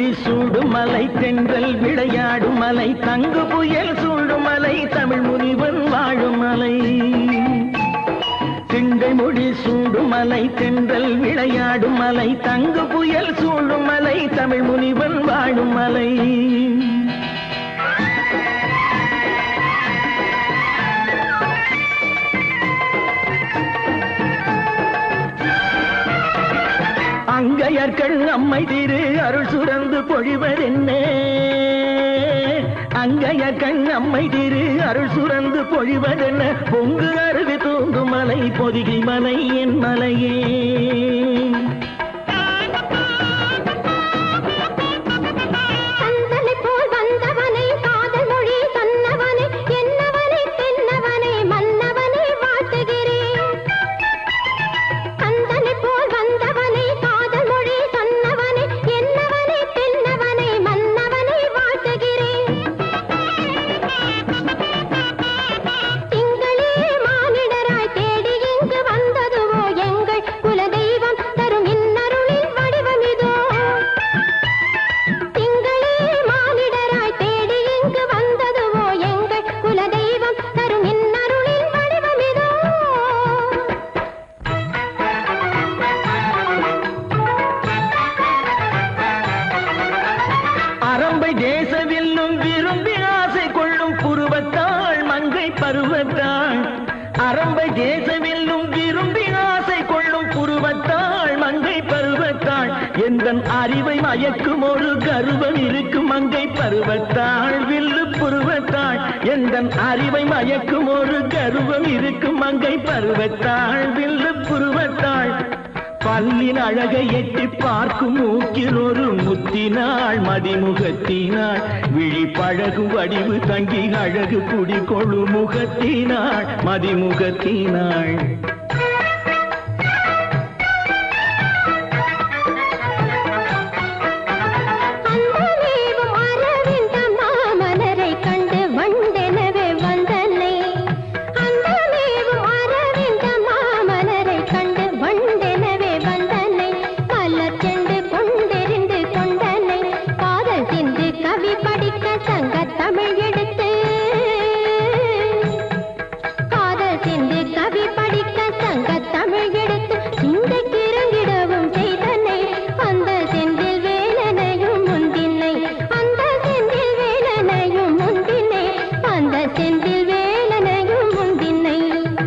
சூடும் மலை தென்றல் விளையாடும் மலை தங்கு புயல் சூடும் மலை தமிழ் முனிவன் வாழும் மலை திங்கள் மொழி சூடும் மலை தென்றல் விளையாடும் மலை தங்கு புயல் சூடும் மலை தமிழ் முனிவன் வாழும் மலை அங்கையர்கள் நம்மை திரு அருள் சுரந்து பொழிவதென்ன அங்கையர்கள் நம்மை திரு அருள் சுரந்து பொழிவதென்ன பொங்கு அருவி தூங்கும் மலை பொதிகை மலை என் மலையே கந்தனை போல் வந்தவனை காதல் மொழி சொன்னவனை என்னவனை தென்னவனை மன்னவனை வாழ்த்துகிறேன் கந்தனை போல் வந்தவனை காதல் மொழி சொன்னவனை என்னவனை தென்னவனை மன்னவனை வாழ்த்துகிறேன் திங்களே மானிடராய் தேடி இங்கு வந்ததுவோ எங்கள் குலதெய்வம் தரும் இன்னருளின் வடிவம் இதோ திங்களே மானிடராய் தேடி இங்கு வந்ததுவோ எங்கள் குலதெய்வம் தரும் இன்னருளின் வடிவம் இதோ அரம்பை தேசவில்லும் விரும்பி ஆசை கொள்ளும் புருவத்தாள் மங்கை பருவத்தாள் அரம்பை தேசவில்லும் விரும்பி ஆசை கொள்ளும் புருவத்தாள் மங்கை பருவத்தாள் எந்தன் அறிவை மயக்கும் ஒரு கருவம் இருக்கும் மங்கை பருவத்தாள் வில்லு புருவத்தாள் எந்தன் அறிவை மயக்கும் ஒரு கருவம் இருக்கும் மங்கை பருவத்தாள் வில்லு புருவத்தாள் பல்லின் அழகை எட்டி பார்க்கும் மூக்கில் ஒரு முத்தினாள் மதிமுகத்தினாள் விழி பழகும் வடிவு தங்கி அழகு குடிகொழு முகத்தினாள் மதிமுகத்தினாள் அந்தமேவும் அரவிந்த மாமலரை கண்டு வண்டெனவே வந்தனை அந்தமேவும் அரவிந்த மாமலரை கண்டு வண்டெனவே வந்தனை மலர் செண்டு கொண்டெறிந்து கொண்டனை காதல் சிந்து கவி படிக்க சங்க தமிழ் எடுத்து காதல் சிந்து கவி படிக்க சங்க தமிழ் எடுத்து சிந்தைக்கு இறங்கிடவும் செய்தனை அந்த செந்தில் வேலனையும் முந்தினை அந்த செந்தில் வேலனையும் முந்தினை அந்த செந்தில் வேலனையும் முந்தினை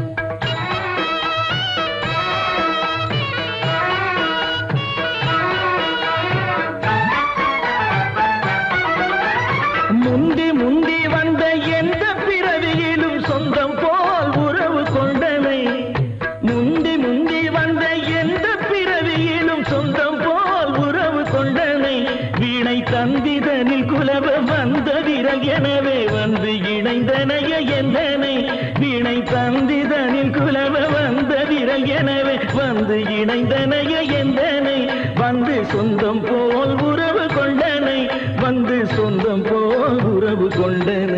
முந்தி முந்தி வந்த எந்த பிறவியிலும் சொந்தம் போல் உறவு கொண்டனை முந்தி முந்தி வந்த எந்த பிறவியிலும் சொந்தம் போல் உறவு கொண்டனை வீணை தந்திதனில் குலவ வந்த விரல் எனவே வந்து இணைந்தனைய எந்தனை வீணை தந்திதனில் குலவ வந்த விரல் எனவே வந்து இணைந்தனைய எந்தனை வந்து சொந்தம் போல் உறவு கொண்டனை வந்து சொந்தம் போல் உறவு கொண்டனை